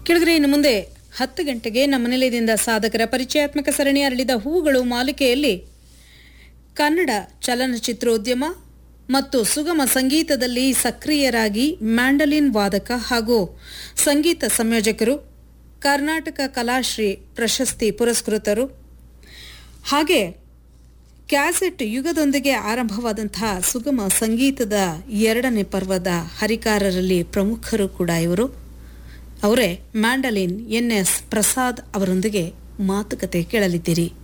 ಕೆಳಗರೆ ಇನ್ನು ಮುಂದೆ ಹತ್ತು ಗಂಟೆಗೆ ನಮ್ಮ ನಿಲಯದಿಂದ ಸಾಧಕರ ಪರಿಚಯಾತ್ಮಕ ಸರಣಿ ಅರಳಿದ ಹೂಗಳು ಮಾಲಿಕೆಯಲ್ಲಿ ಕನ್ನಡ ಚಲನಚಿತ್ರೋದ್ಯಮ ಮತ್ತು ಸುಗಮ ಸಂಗೀತದಲ್ಲಿ ಸಕ್ರಿಯರಾಗಿ ಮ್ಯಾಂಡಲಿನ್ ವಾದಕ ಹಾಗೂ ಸಂಗೀತ ಸಂಯೋಜಕರು ಕರ್ನಾಟಕ ಕಲಾಶ್ರೀ ಪ್ರಶಸ್ತಿ ಪುರಸ್ಕೃತರು ಹಾಗೆ ಕ್ಯಾಸೆಟ್ ಯುಗದೊಂದಿಗೆ ಆರಂಭವಾದಂತಹ ಸುಗಮ ಸಂಗೀತದ ಎರಡನೇ ಪರ್ವದ ಹರಿಕಾರರಲ್ಲಿ ಪ್ರಮುಖರು ಕೂಡ ಇವರು ಅವರೇ ಮ್ಯಾಂಡಲಿನ್ ಎನ್ ಎಸ್ ಪ್ರಸಾದ್ ಅವರೊಂದಿಗೆ ಮಾತುಕತೆ ಕೇಳಲಿದ್ದೀರಿ